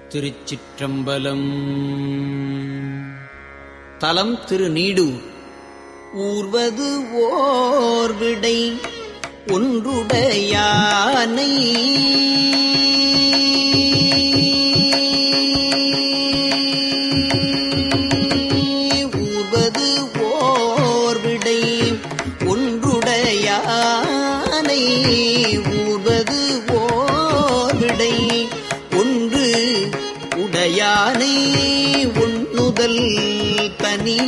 திருச்சிற்றம்பலம் தலம் திருநீடூர் ஊர்வது ஓர் விடை ஒன்றுடையானை ஊர்வது ஓர் விடை ஒன்றுடையானை ஊர்வது ஓர் விடை ஒன்று உடையானை உண்ணுதல் தனி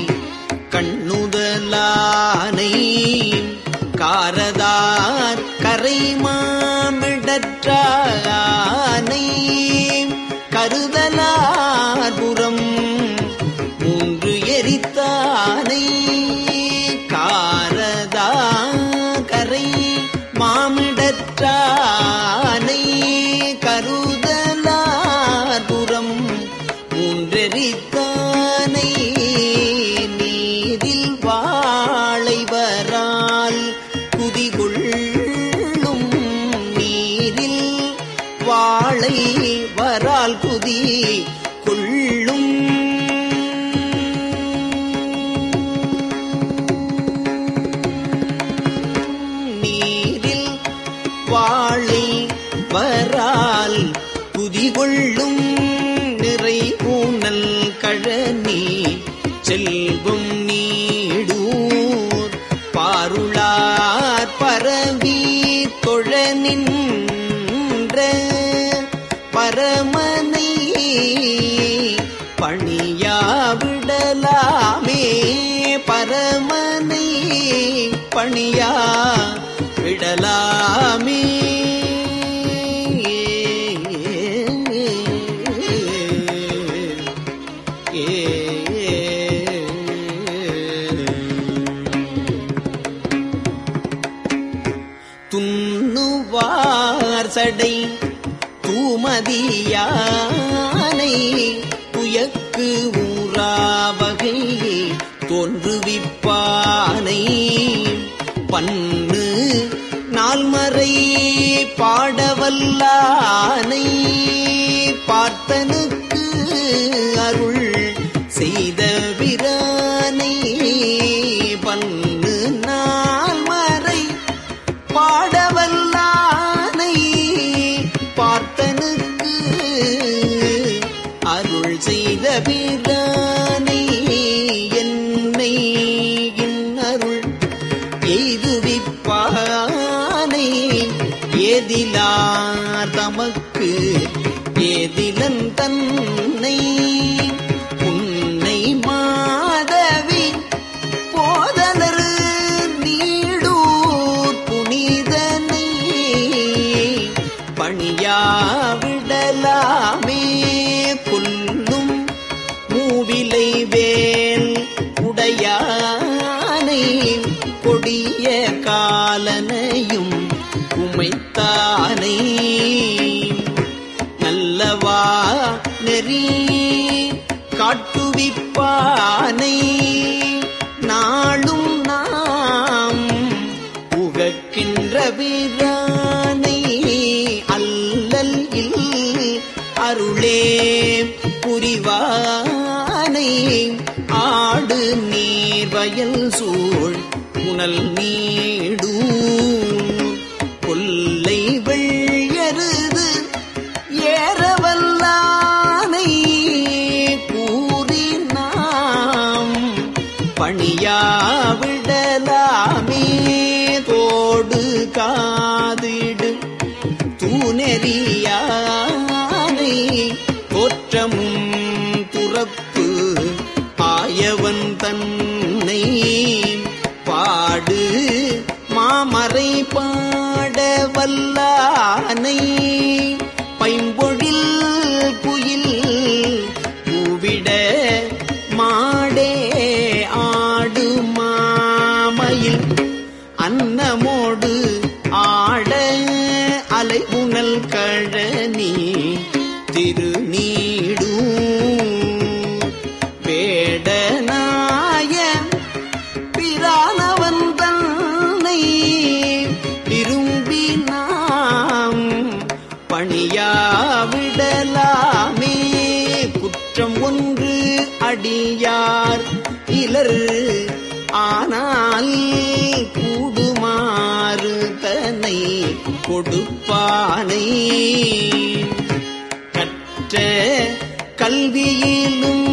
கண்ணுதலானை காரதார் கரைமாமிடற்றானை கருதலார்புறம் மூன்று எரித்தானை காரதா கரை மாமிடற்றானை கருதலார்புறம் மூன்றெரித்தானை நீரில் வாழை வரால் குதிகொள்ளும் நீரில் வாழை வரால் குதி கொள்ளும் நீரில் வாழை வரால் குதிகொள்ளும் நிறை ஊனல் கழனி செல்வம் நீடூர் பாருளார் பரவி தொழ நின்ற பரமனை பணியாவிடலாமே பரமனை பணியா விடலாமே துண்ணுவார் சடை தூமதியானை புயக்கு ஊராவகை தோன்றுவிப்பானை பன்னு நால்மறை பாடவல்லானை பார்த்தனுக்கு அருள் செய்த விரானை பன்னு நால்மறை பாடவல்லானை பார்த்தனுக்கு அருள் செய்த பிரானை என்னை இன்னருள் எய்துவிப்பானை ஏதிலார் தமக்கு ஏதிலன் தன்னை உன்னை மாதவி போதலர் நீடூர் புனிதனை பணியாவிடலாமே கொல்லும் மூவிலை வேல் உடையானை கொடிய காலனையும் உமைத்தானை நல்லவா நெறி காட்டுவிப்பானை நாளும் நாம் உகக்கின்ற வீரானை அல்லல் இல் அருளே புரிவானை ஆடு நீர் வயல் சூழ் புனல் நீடும் கொல்லை வெள்ளருது ஏறவல்லானை கூறி நாம் பணியாவிடலாமே தோடு காதிடு தூணெறியானை தோற்றமும் துறப்பு ஆயவன் தன்னை பாடு மாமறை பாட வல்லானை பைம்பொழில் குயில் பூவிட மாடே ஆடு மாமயில் அன்னமோடு ஆட அலைபுணல் கழனி திருநீடும் வேடனாய பிரானவன் தன்னை விரும்பி நாம் பணியாவிடலாமே அடியார் இலர் ஆனால் கூடுமாறு தன்னை கொடுப்பானை கற்ற கல்வியிலும்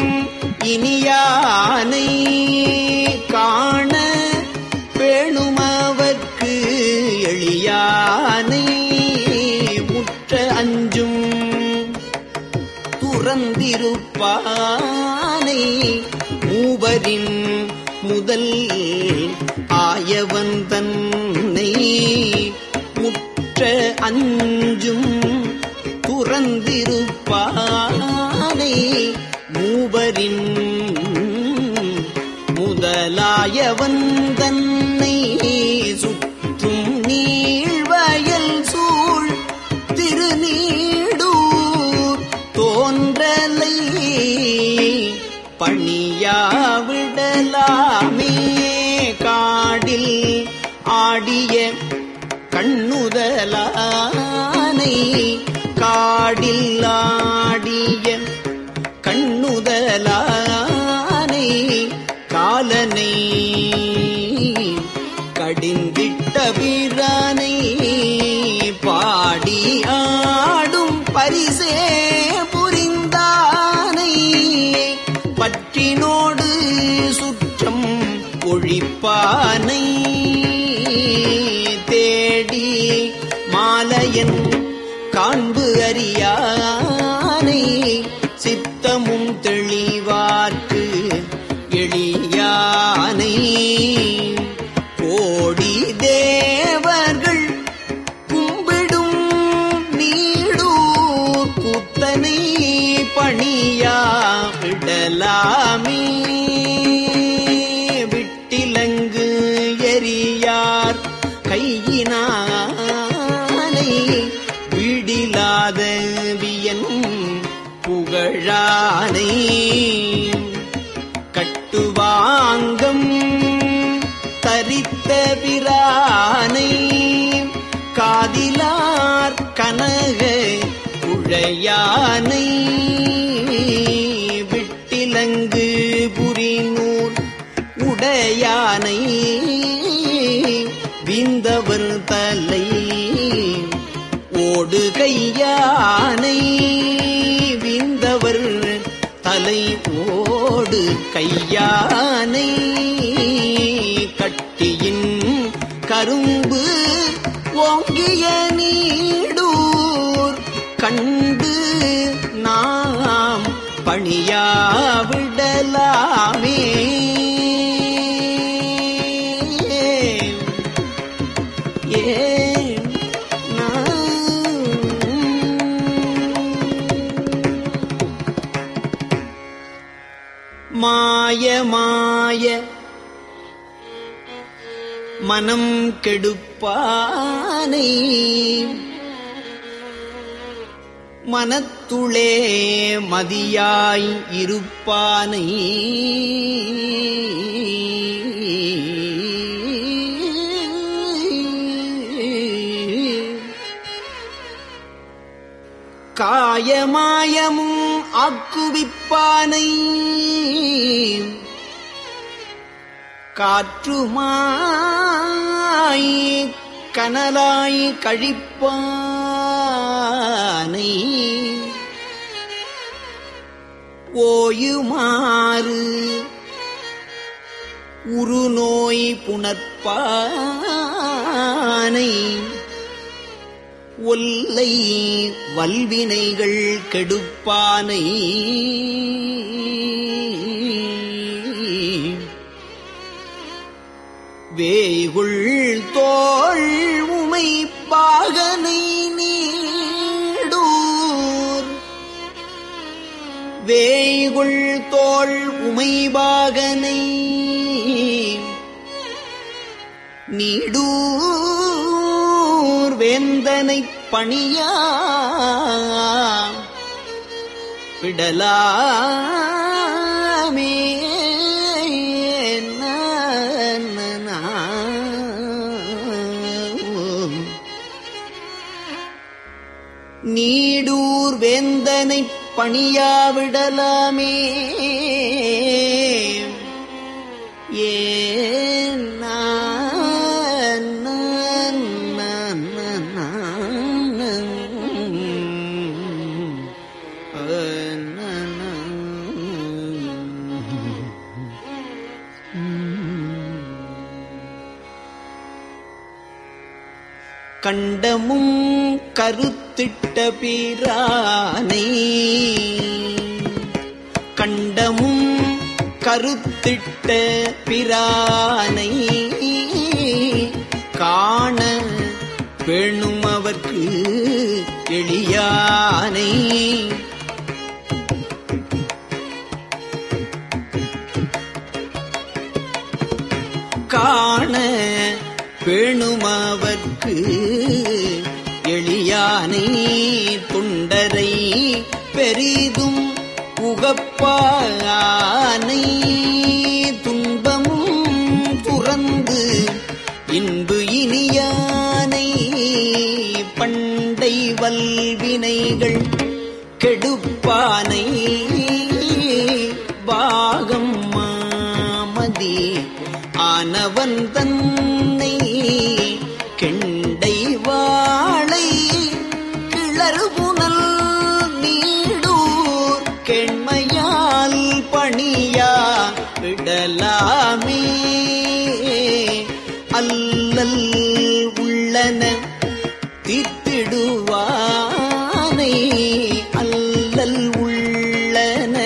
இனியானை காண பேணுமவர்க்கு எளியானை முற்ற அஞ்சும் துறந்திருப்பானை மூவரின் முதல் ஆயவன் தன்னை முற்ற அஞ்சும் துறந்திருப்பானை மூவரின் முதலாயவன் தன்னை சுற்றும் நீழ்வயல் சூழ் திருநீடூர் தோன்றலை பணியாவிடலாமே காடில் ஆடிய கண்ணுதலானை காடில் ஆடிய கண்ணுதலானை காலனை கடிந்திட்ட வீரானை பாடி ஆடும் பரிசே புரிந்தானை பற்றினோடு சுற்றம் ஒழிப்பானை தேடி மாலையன் காண்பு அறியானை சித்தமும் தெளிவார்க்கு எளியானை கோடி தேவர்கள் கும்பிடும் நீடூர் கூத்தனை பணியா விடலாமே விட்டிலங்கு எரியார் கையினானை வீடிலாத வியன் புகழானை கட்டுவாங்கம் தரித்த பிரானை காதிலார் கனக உழையானை விட்டிலங்கு புரிநூல் உடையானை விந்தவர் தலை ஓடு கையானை விந்தவர் தலை ஓடு கையானை கட்டியின் கரும்பு ஓங்கிய நீடூர் கண்டு நாம் பணியாவிடலாமே ஏன் மாய மாய மனம் கெடுப்பானை மனத்துளே மதியாய் இருப்பானை காயமாயமும் ஆக்குவிப்பானை காற்றுமாய் கனலாய் கழிப்பானை ஓயுமாறு உருநோய் புணர்ப்பானை ஒல்லை வல்வினைகள் கெடுப்பானை வேகுள் தோள் உமை பாகனை நீடூர் வேய்குள் தோள் உமைபாகனை நீடூர் வேந்தனை பணியா விடலாமே நீடூர் வேந்தனை பணியாவிடலாமே ஏன் நான் நான் நான் நான் நான் அஹ் நான் நான் கண்டமும் கருத்திட்ட பிரானை கண்டமும் கருத்திட்ட பிரானை காண வேணும் அவர்க்கு எளியானை காண வேணுமவர்க்கு எளியானை துண்டரை பெரிதும் உகப்பானை துன்பமும் துறந்து இன்பு இனியானை பண்டை வல்வினைகள் கெடுப்பானை பாகம் மாமதி ஆனவன் தன்னை கெண்டை வாழை கிளறுபுனல் நீடூர் கெண்மையால் பணியா விடலாமே அல்லல் உள்ளன தீர்த்திடுவானை அல்லல் உள்ளன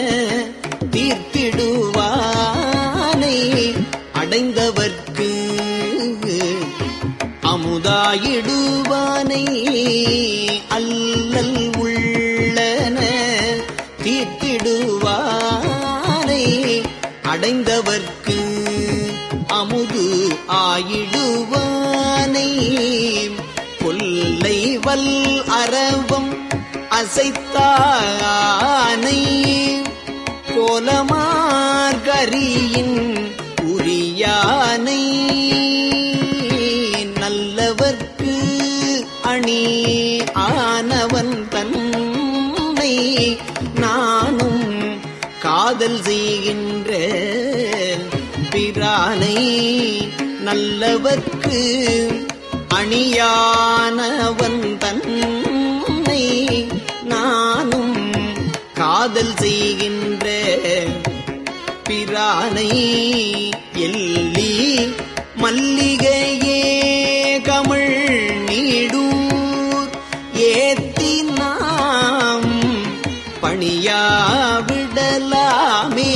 தீர்த்திடுவானை அடைந்தவர்க்கு அமுதாயிடுவானை அல்லல் உள்ளன தீர்த்திடுவானை அடைந்தவர்க்கு அமுது ஆயிடுவானை கொல்லை வல் அரவம் அசைத்தானை கோலமார்கரியின் உரியானை நல்லவர்க்கு அணி ஆனவன் தன்னை நானும் காதல் செய்கின்ற பிரானை நல்லவர்க்கு அணியானவன் தன்னை நானும் காதல் செய்கின்ற பிரானை எல்லி மல்லிகையே கமிழ் நீடூர் ஏத்தி நாம் பணியாவிடலாமே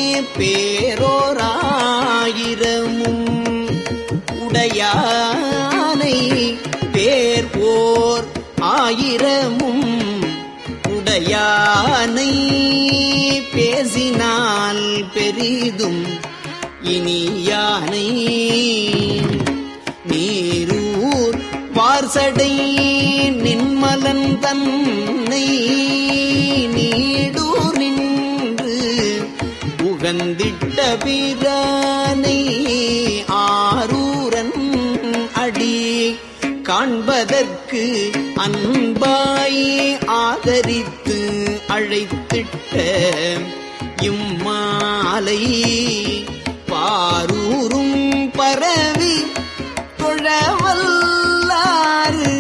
பேரோராயிரமும் உடையானை பேர் போர் ஆயிரமும் உடையானை பேசினால் பெரிதும் இனியானை நீரூர் வார்சடை நின்மலன் தன்னை நீடூர் நின்று உகந்திட்ட பிரானை ஆரூரன் அடி காண்பதற்கு அன்பாய் ஆதரித்து அழைத்திட்ட இம்மாலை பாரூரும் பரவி தொழவல்லாறு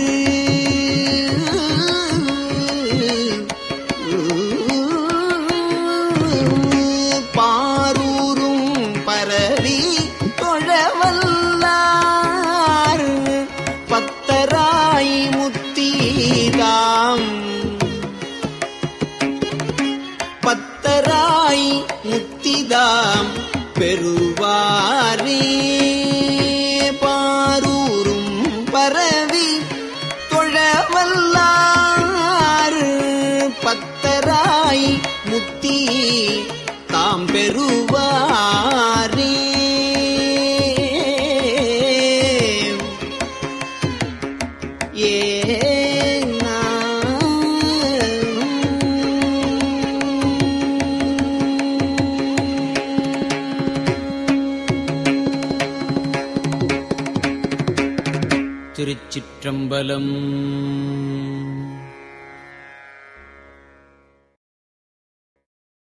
பாரூரும் பரவி தொழவல்லாறு பத்தராய் முத்தீராம் பத்தராய் முத்திதாம் பெறுவாரே பாரூரும் பரவி தொழவல்லாறு பத்தராய் முத்தி தாம் பெறுவாரே ஏனா திருச்சிற்றம்பலம்